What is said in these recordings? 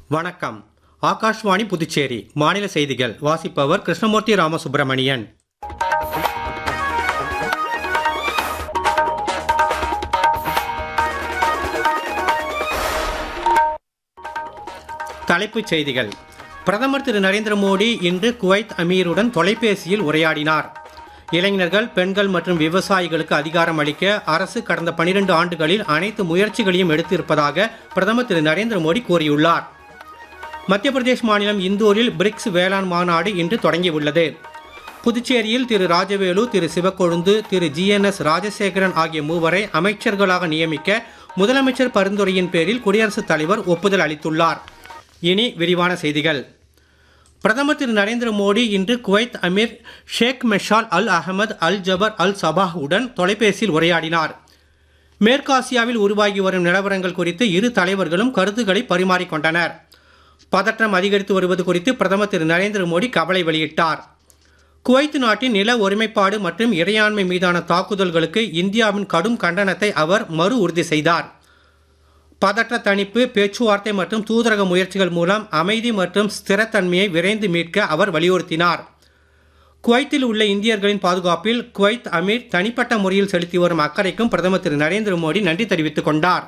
வணக்கம் ஆகாஷ்வாணி புதுச்சேரி மாநில செய்திகள் வாசிப்பவர் கிருஷ்ணமூர்த்தி ராமசுப்பிரமணியன் தலைப்புச் செய்திகள் பிரதமர் திரு நரேந்திர மோடி இன்று குவைத் அமீருடன் தொலைபேசியில் உரையாடினார் இளைஞர்கள் பெண்கள் மற்றும் விவசாயிகளுக்கு அதிகாரம் அளிக்க அரசு கடந்த 12 ஆண்டுகளில் அனைத்து முயற்சிகளையும் எடுத்திருப்பதாக பிரதமர் திரு நரேந்திர மோடி கூறியுள்ளார் மத்திய பிரதேஷ் மாநிலம் இந்தூரில் பிரிக்ஸ் வேளாண் மாநாடு இன்று தொடங்கியுள்ளது புதுச்சேரியில் திரு ராஜவேலு திரு சிவக்கொழுந்து திரு ஜிஎன்எஸ் ராஜசேகரன் ஆகிய மூவரை அமைச்சர்களாக நியமிக்க முதலமைச்சர் பரிந்துரையின் பேரில் குடியரசுத் தலைவர் ஒப்புதல் அளித்துள்ளார் இனி விரிவான செய்திகள் பிரதமர் திரு நரேந்திர மோடி இன்று Kuwait Emir Sheikh Meshal Al Ahmad Al Jaber Al சபாஹ் உடன் தொலைபேசியில் உரையாடினார் மேற்காசியாவில் உருவாகி வரும் நிலவரங்கள் குறித்து இரு தலைவர்களும் கருத்துக்களை பரிமாறிக்கொண்டனர் பதற்றம் அதிகரித்து வருவது குறித்து பிரதமர் திரு நரேந்திர மோடி கவலை வெளியிட்டார் குவைத் நாட்டின் நில ஒருமைப்பாடு மற்றும் இறையாண்மை மீதான தாக்குதல்களுக்கு இந்தியாவின் கடும் கண்டனத்தை அவர் மறு உறுதி செய்தார் பதற்ற தணிப்பு பேச்சுவார்த்தை மற்றும் தூதரக முயற்சிகள் மூலம் அமைதி மற்றும் ஸ்திரத்தன்மையை விரைந்து மீட்க அவர் வலியுறுத்தினார் குவைத்தில் உள்ள இந்தியர்களின் பாதுகாப்பில் குவைத் அமீர் தனிப்பட்ட முறையில் செலுத்தி வரும் அக்கறைக்கும் பிரதமர் திரு நரேந்திர மோடி நன்றி தெரிவித்துக் கொண்டார்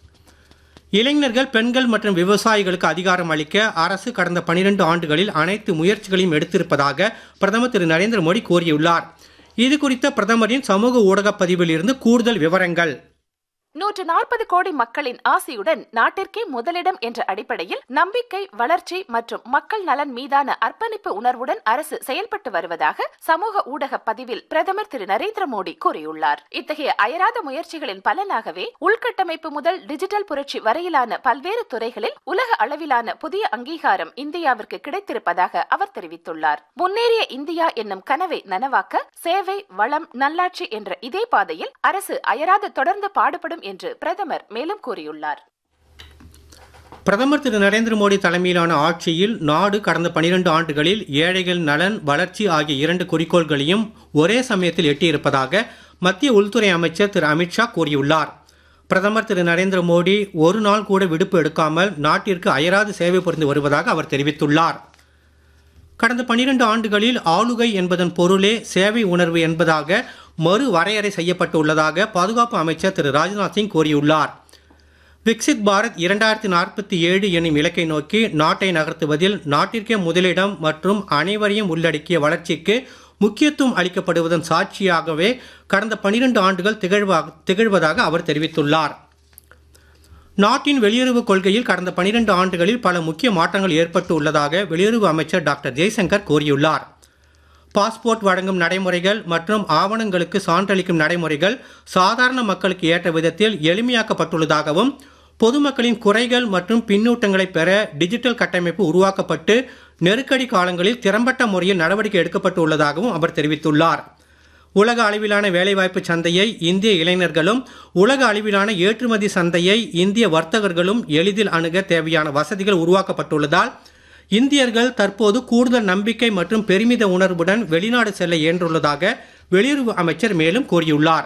இளைஞர்கள் பெண்கள் மற்றும் விவசாயிகளுக்கு அதிகாரம் அளிக்க அரசு கடந்த 12 ஆண்டுகளில் அனைத்து முயற்சிகளையும் எடுத்திருப்பதாக பிரதமர் திரு நரேந்திர மோடி கூறியுள்ளார் இது குறித்த பிரதமரின் சமூக ஊடகப் பதிவில் இருந்து கூடுதல் விவரங்கள் நூற்று நாற்பது கோடி மக்களின் ஆசையுடன் நாட்டிற்கே முதலிடம் என்ற அடிப்படையில் நம்பிக்கை வளர்ச்சி மற்றும் மக்கள் நலன் மீதான அர்ப்பணிப்பு உணர்வுடன் அரசு செயல்பட்டு வருவதாக சமூக ஊடக பதிவில் பிரதமர் திரு நரேந்திர மோடி கூறியுள்ளார் இத்தகைய அயராத முயற்சிகளின் பலனாகவே உள்கட்டமைப்பு முதல் டிஜிட்டல் புரட்சி வரையிலான பல்வேறு துறைகளில் உலக அளவிலான புதிய அங்கீகாரம் இந்தியாவிற்கு கிடைத்திருப்பதாக அவர் தெரிவித்துள்ளார் முன்னேறிய இந்தியா என்னும் கனவை நனவாக்க சேவை வளம் நல்லாட்சி என்ற இதே பாதையில் அரசு அயராது தொடர்ந்து பாடுபடும் என்று பிரதமர் மேலும் கூறியுள்ளார் பிரதமர் திரு நரேந்திர மோடி தலைமையிலான ஆட்சியில் நாடு கடந்த 12 ஆண்டுகளில் ஏழைகள் நலன் வளர்ச்சி ஆகிய இரண்டு குறிக்கோள்களையும் ஒரே சமயத்தில் எட்டியிருப்பதாக மத்திய உள்துறை அமைச்சர் திரு அமித்ஷா கூறியுள்ளார் பிரதமர் திரு நரேந்திர மோடி ஒரு நாள் கூட விடுப்பு எடுக்காமல் நாட்டிற்கு அயராது சேவை புரிந்து வருவதாக அவர் தெரிவித்துள்ளார் கடந்த 12 ஆண்டுகளில் ஆளுகை என்பதன் பொருளே சேவை உணர்வு என்பதாக மறு வரையறை செய்யப்பட்டுள்ளதாக பாதுகாப்பு அமைச்சர் திரு ராஜ்நாத் சிங் கூறியுள்ளார் விக்சித் பாரத் இரண்டாயிரத்தி நாற்பத்தி ஏழு எனும் இலக்கை நோக்கி நாட்டை நகர்த்துவதில் நாட்டிற்கே முதலிடம் மற்றும் அனைவரையும் உள்ளடக்கிய வளர்ச்சிக்கு முக்கியத்துவம் அளிக்கப்படுவதன் சாட்சியாகவே கடந்த 12 ஆண்டுகள் திகழ்வா திகழ்வதாக அவர் தெரிவித்துள்ளார் நாட்டின் வெளியுறவு கொள்கையில் கடந்த 12 ஆண்டுகளில் பல முக்கிய மாற்றங்கள் ஏற்பட்டு உள்ளதாக வெளியுறவு அமைச்சர் டாக்டர் ஜெய்சங்கர் கூறியுள்ளார் பாஸ்போர்ட் வழங்கும் நடைமுறைகள் மற்றும் ஆவணங்களுக்கு சான்றளிக்கும் நடைமுறைகள் சாதாரண மக்களுக்கு ஏற்ற விதத்தில் எளிமையாக்கப்பட்டுள்ளதாகவும் பொதுமக்களின் குறைகள் மற்றும் பின்னூட்டங்களை பெற டிஜிட்டல் கட்டமைப்பு உருவாக்கப்பட்டு நெருக்கடி காலங்களில் திறம்பட்ட முறையில் நடவடிக்கை எடுக்கப்பட்டு உள்ளதாகவும் அவர் தெரிவித்துள்ளார் உலக அளவிலான வேலைவாய்ப்பு சந்தையை இந்திய இளைஞர்களும் உலக அளவிலான ஏற்றுமதி சந்தையை இந்திய வர்த்தகர்களும் எளிதில் அணுக தேவையான வசதிகள் உருவாக்கப்பட்டுள்ளதால் இந்தியர்கள் தற்போது கூடுதல் நம்பிக்கை மற்றும் பெருமித உணர்வுடன் வெளிநாடு செல்ல இயன்றுள்ளதாக வெளியுறவு அமைச்சர் மேலும் கூறியுள்ளார்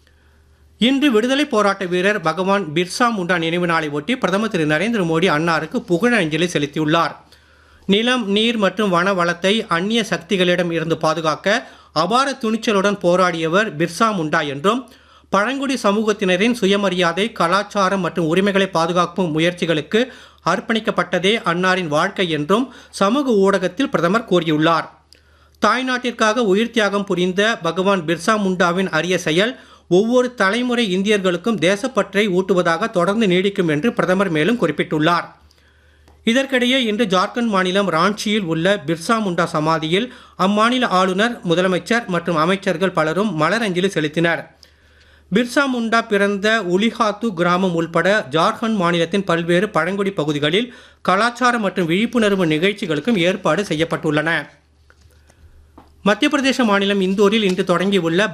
இன்று விடுதலை போராட்ட வீரர் பகவான் பிர்சா முண்டா நினைவு நாளை ஒட்டி பிரதமர் திரு நரேந்திர மோடி அன்னாருக்கு புகழஞ்சலி செலுத்தியுள்ளார் நிலம் நீர் மற்றும் வன வளத்தை அந்நிய சக்திகளிடம் இருந்து பாதுகாக்க அபார துணிச்சலுடன் போராடியவர் பிர்சா முண்டா என்றும் பழங்குடி சமூகத்தினரின் சுயமரியாதை கலாச்சாரம் மற்றும் உரிமைகளை பாதுகாக்கும் முயற்சிகளுக்கு அர்ப்பணிக்கப்பட்டதே அன்னாரின் வாழ்க்கை என்றும் சமூக ஊடகத்தில் பிரதமர் கூறியுள்ளார் தாய்நாட்டிற்காக உயிர் தியாகம் புரிந்த பகவான் பிர்சா முண்டாவின் அரிய செயல் ஒவ்வொரு தலைமுறை இந்தியர்களுக்கும் தேசப்பற்றை ஊட்டுவதாக தொடர்ந்து நீடிக்கும் என்று பிரதமர் மேலும் குறிப்பிட்டுள்ளார் இதற்கிடையே இன்று ஜார்க்கண்ட் மாநிலம் ராஞ்சியில் உள்ள பிர்சா முண்டா சமாதியில் அம்மாநில ஆளுநர் முதலமைச்சர் மற்றும் அமைச்சர்கள் பலரும் மலரஞ்சலி செலுத்தினர் பிர்சா முண்டா பிறந்த உலிஹாத்து கிராமம் உள்பட ஜார்க்கண்ட் மாநிலத்தின் பல்வேறு பழங்குடி பகுதிகளில் கலாச்சார மற்றும் விழிப்புணர்வு நிகழ்ச்சிகளுக்கும் ஏற்பாடு செய்யப்பட்டுள்ளன மத்திய பிரதேச மாநிலம் இந்தூரில் இன்று தொடங்கியுள்ள